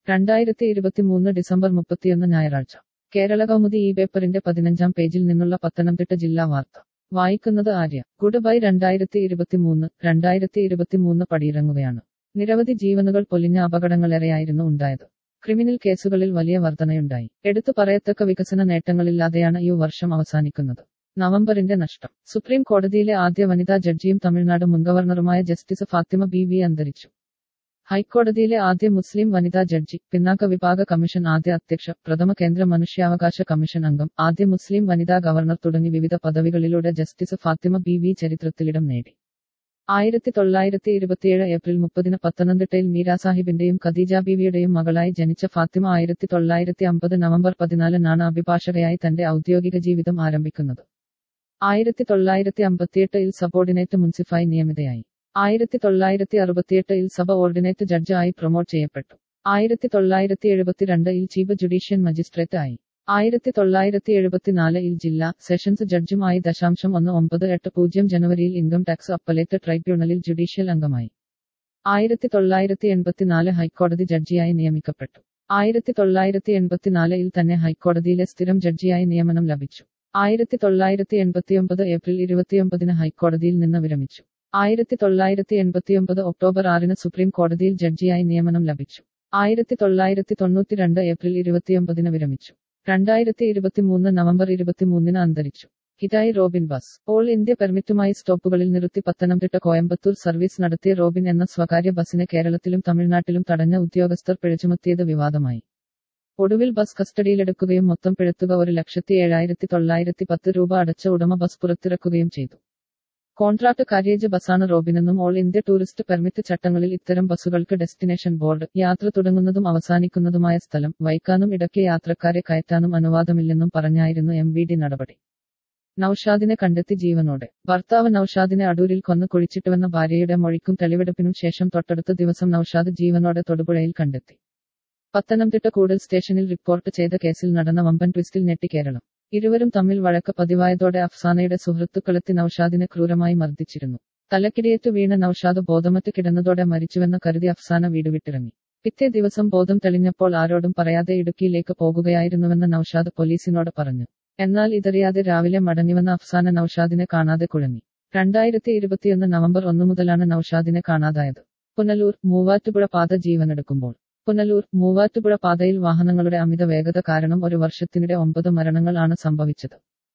രണ്ടായിരത്തി ഇരുപത്തിമൂന്ന് ഡിസംബർ മുപ്പത്തിയൊന്ന് ഞായറാഴ്ച കേരള കൗമുദി ഈ പേപ്പറിന്റെ പതിനഞ്ചാം പേജിൽ നിന്നുള്ള പത്തനംതിട്ട ജില്ലാ വാർത്ത വായിക്കുന്നത് ആര്യ ഗുഡ് ബൈ രണ്ടായിരത്തി ഇരുപത്തിമൂന്ന് രണ്ടായിരത്തി ഇരുപത്തിമൂന്ന് പടിയിറങ്ങുകയാണ് നിരവധി ജീവനുകൾ പൊലിഞ്ഞ അപകടങ്ങളേറെയായിരുന്നു ഉണ്ടായത് ക്രിമിനൽ കേസുകളിൽ വലിയ വർധനയുണ്ടായി എടുത്തു പറയത്തക്ക വികസന നേട്ടങ്ങളില്ലാതെയാണ് ഈ വർഷം അവസാനിക്കുന്നത് നവംബറിന്റെ നഷ്ടം സുപ്രീം കോടതിയിലെ ആദ്യ വനിതാ ജഡ്ജിയും തമിഴ്നാട് മുൻ ഗവർണറുമായ ജസ്റ്റിസ് ഫാത്തിമ ബി വി അന്തരിച്ചു ഹൈക്കോടതിയിലെ ആദ്യ മുസ്ലിം വനിതാ ജഡ്ജി പിന്നാക്ക വിഭാഗ കമ്മീഷൻ ആദ്യ അധ്യക്ഷ പ്രഥമ കേന്ദ്ര മനുഷ്യാവകാശ കമ്മീഷൻ അംഗം ആദ്യ മുസ്ലിം വനിതാ ഗവർണർ തുടങ്ങി വിവിധ പദവികളിലൂടെ ജസ്റ്റിസ് ഫാത്തിമ ബി വി ചരിത്രത്തിലിടം നേടി ആയിരത്തി തൊള്ളായിരത്തി ഇരുപത്തിയേഴ് ഏപ്രിൽ മുപ്പതിന് പത്തനംതിട്ടയിൽ മീരാ സാഹിബിന്റെയും ഖദീജ ബീവിയുടെയും മകളായി ജനിച്ച ഫാത്തിമ ആയിരത്തി തൊള്ളായിരത്തി അമ്പത് നവംബർ പതിനാലിനാണ് അഭിഭാഷകയായി തന്റെ ഔദ്യോഗിക ജീവിതം ആരംഭിക്കുന്നത് ആയിരത്തി തൊള്ളായിരത്തി അമ്പത്തിയെട്ടിൽ സബോർഡിനേറ്റ് മുൻസിഫായി നിയമിതയായി ആയിരത്തി തൊള്ളായിരത്തി അറുപത്തിയെട്ടിൽ സബ ഓർഡിനേറ്റ് ജഡ്ജ് ആയി പ്രൊമോട്ട് ചെയ്യപ്പെട്ടു ആയിരത്തി തൊള്ളായിരത്തി എഴുപത്തിരണ്ടിൽ ചീഫ് ജുഡീഷ്യൽ മജിസ്ട്രേറ്റ് ആയി ആയിരത്തി തൊള്ളായിരത്തി എഴുപത്തിനാലിൽ ജില്ലാ സെഷൻസ് ജഡ്ജുമായി ദശാംശം ഒന്ന് ഒമ്പത് എട്ട് പൂജ്യം ജനുവരിയിൽ ഇൻകം ടാക്സ് അപ്പലേറ്റ് ട്രൈബ്യൂണലിൽ ജുഡീഷ്യൽ അംഗമായി ആയിരത്തി തൊള്ളായിരത്തി എൺപത്തിനാല് ഹൈക്കോടതി ജഡ്ജിയായി നിയമിക്കപ്പെട്ടു ആയിരത്തി തൊള്ളായിരത്തി എൺപത്തിനാലിൽ തന്നെ ഹൈക്കോടതിയിലെ സ്ഥിരം ജഡ്ജിയായി നിയമനം ലഭിച്ചു ആയിരത്തി തൊള്ളായിരത്തി എൺപത്തിയൊമ്പത് ഏപ്രിൽ ഇരുപത്തിയൊമ്പതിന് ഹൈക്കോടതിയിൽ നിന്ന് വിരമിച്ചു ആയിരത്തി തൊള്ളായിരത്തി എൺപത്തിയൊമ്പത് ഒക്ടോബർ ആറിന് സുപ്രീം കോടതിയിൽ ജഡ്ജിയായി നിയമനം ലഭിച്ചു ആയിരത്തി തൊള്ളായിരത്തി തൊണ്ണൂറ്റിരണ്ട് ഏപ്രിൽ ഇരുപത്തിയൊമ്പതിന് വിരമിച്ചു രണ്ടായിരത്തി ഇരുപത്തിമൂന്ന് നവംബർ ഇരുപത്തിമൂന്നിന് അന്തരിച്ചു ഹിറ്റായി റോബിൻ ബസ് ഓൾ ഇന്ത്യ പെർമിറ്റുമായി സ്റ്റോപ്പുകളിൽ നിർത്തി പത്തനംതിട്ട കോയമ്പത്തൂർ സർവീസ് നടത്തിയ റോബിൻ എന്ന സ്വകാര്യ ബസിനെ കേരളത്തിലും തമിഴ്നാട്ടിലും തടഞ്ഞ ഉദ്യോഗസ്ഥർ പിഴചുമത്തിയത് വിവാദമായി ഒടുവിൽ ബസ് കസ്റ്റഡിയിലെടുക്കുകയും മൊത്തം പിഴത്തുക ഒരു ലക്ഷത്തി ഏഴായിരത്തി തൊള്ളായിരത്തി പത്ത് രൂപ അടച്ച ഉടമ ബസ് പുറത്തിറക്കുകയും ചെയ്തു കോൺട്രാക്ട് കാര്യേജ് ബസാണ് റോബിനെന്നും ഓൾ ഇന്ത്യ ടൂറിസ്റ്റ് പെർമിറ്റ് ചട്ടങ്ങളിൽ ഇത്തരം ബസ്സുകൾക്ക് ഡെസ്റ്റിനേഷൻ ബോർഡ് യാത്ര തുടങ്ങുന്നതും അവസാനിക്കുന്നതുമായ സ്ഥലം വൈക്കാനും ഇടയ്ക്ക് യാത്രക്കാരെ കയറ്റാനും അനുവാദമില്ലെന്നും പറഞ്ഞായിരുന്നു എം വി ഡി നടപടി നൌഷാദിനെ കണ്ടെത്തി ജീവനോടെ ഭർത്താവ് നൌഷാദിനെ അടൂരിൽ കൊന്ന് കുഴിച്ചിട്ടുവെന്ന ഭാര്യയുടെ മൊഴിക്കും തെളിവെടുപ്പിനും ശേഷം തൊട്ടടുത്ത ദിവസം നൌഷാദ് ജീവനോടെ തൊടുപുഴയിൽ കണ്ടെത്തി പത്തനംതിട്ട കൂടൽ സ്റ്റേഷനിൽ റിപ്പോർട്ട് ചെയ്ത കേസിൽ നടന്ന വമ്പൻ ട്വിസ്റ്റിൽ ഞെട്ടി കേരളം ഇരുവരും തമ്മിൽ വഴക്ക് പതിവായതോടെ അഫ്സാനയുടെ സുഹൃത്തുക്കളെത്തി നൌഷാദിനെ ക്രൂരമായി മർദ്ദിച്ചിരുന്നു തലക്കിടിയേറ്റു വീണ നൌഷാദ് ബോധമറ്റ് കിടന്നതോടെ മരിച്ചുവെന്ന് കരുതി അഫ്സാന വീട് വിട്ടിറങ്ങി പിറ്റേ ദിവസം ബോധം തെളിഞ്ഞപ്പോൾ ആരോടും പറയാതെ ഇടുക്കിയിലേക്ക് പോകുകയായിരുന്നുവെന്ന് നൌഷാദ് പോലീസിനോട് പറഞ്ഞു എന്നാൽ ഇതറിയാതെ രാവിലെ മടങ്ങിവന്ന അഫ്സാന നൌഷാദിനെ കാണാതെ കുഴങ്ങി രണ്ടായിരത്തി ഇരുപത്തിയൊന്ന് നവംബർ ഒന്നു മുതലാണ് നൌഷാദിനെ കാണാതായത് പുനലൂർ മൂവാറ്റുപുഴ പാത ജീവനെടുക്കുമ്പോൾ പുനലൂർ മൂവാറ്റുപുഴ പാതയിൽ വാഹനങ്ങളുടെ അമിത വേഗത കാരണം ഒരു വർഷത്തിനിടെ ഒമ്പത് മരണങ്ങൾ ആണ് സംഭവിച്ചത്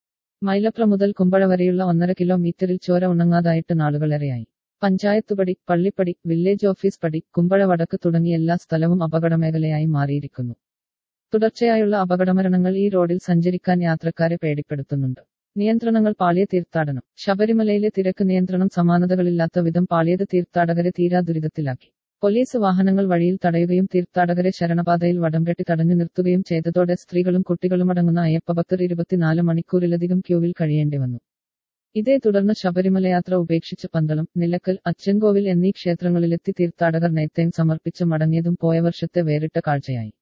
മൈലപ്ര മുതൽ കുമ്പഴ വരെയുള്ള ഒന്നര കിലോമീറ്ററിൽ ചോര ഉണങ്ങാതായിട്ട് നാളുകളേറെയായി പഞ്ചായത്തുപടി പള്ളിപ്പടി വില്ലേജ് ഓഫീസ് പടി കുമ്പഴ വടക്ക് തുടങ്ങി എല്ലാ സ്ഥലവും അപകടമേഖലയായി മാറിയിരിക്കുന്നു തുടർച്ചയായുള്ള അപകടമരണങ്ങൾ ഈ റോഡിൽ സഞ്ചരിക്കാൻ യാത്രക്കാരെ പേടിപ്പെടുത്തുന്നുണ്ട് നിയന്ത്രണങ്ങൾ പാളിയ തീർത്ഥാടനം ശബരിമലയിലെ തിരക്ക് നിയന്ത്രണം സമാനതകളില്ലാത്ത വിധം പാളിയത് തീർത്ഥാടകരെ തീരാ ദുരിതത്തിലാക്കി പോലീസ് വാഹനങ്ങൾ വഴിയിൽ തടയുകയും തീർത്ഥാടകരെ ശരണപാതയിൽ വടംകെട്ടി തടഞ്ഞു നിർത്തുകയും ചെയ്തതോടെ സ്ത്രീകളും കുട്ടികളുമടങ്ങുന്ന അയ്യപ്പഭക്തർ ഇരുപത്തിനാല് മണിക്കൂറിലധികം ക്യൂവിൽ കഴിയേണ്ടി വന്നു ഇതേ തുടർന്ന് ശബരിമലയാത്ര ഉപേക്ഷിച്ച് പന്തളം നിലക്കൽ അച്ചൻകോവിൽ എന്നീ ക്ഷേത്രങ്ങളിലെത്തി തീർത്ഥാടകർ നേരത്തെയും സമർപ്പിച്ച് മടങ്ങിയതും പോയ വർഷത്തെ വേറിട്ട കാഴ്ചയായി